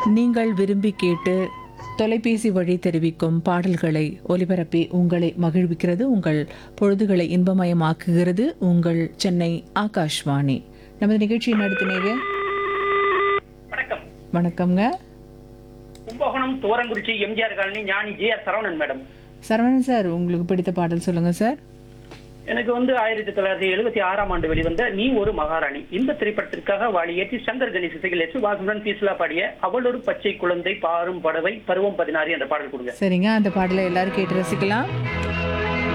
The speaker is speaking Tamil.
நீங்கள் விரும்பி கேட்டு தொலைபேசி வழி தெரிவிக்கும் பாடல்களை ஒலிபரப்பி உங்களை மகிழ்விக்கிறது உங்கள் பொழுதுகளை இன்பமயமாக்குகிறது உங்கள் சென்னை ஆகாஷ்வாணி நமது நிகழ்ச்சியை நடத்தினீங்க வணக்கம் வணக்கம்ங்க Kumbakonam Thorankurichi MGR colony Gnani J R Saravanan madam Saravanan sir உங்களுக்கு பிடித்த பாடல் சொல்லுங்க சார் எனக்கு வந்து ஆயிரத்தி தொள்ளாயிரத்தி எழுபத்தி ஆறாம் ஆண்டு வெளிவந்த நீ ஒரு மகாராணி இந்த திரைப்படத்திற்காக வாழியேற்றி சங்கர் கணேஷ் இசையில் எஸ் வாசுடன் பீஸ்லா பாடிய அவள் ஒரு பச்சை குழந்தை பாரும் படவை பருவம் பதினாறு என்ற பாடல் கொடுங்க சரிங்க அந்த பாடலை எல்லாரும் கேட்டு ரசிக்கலாம்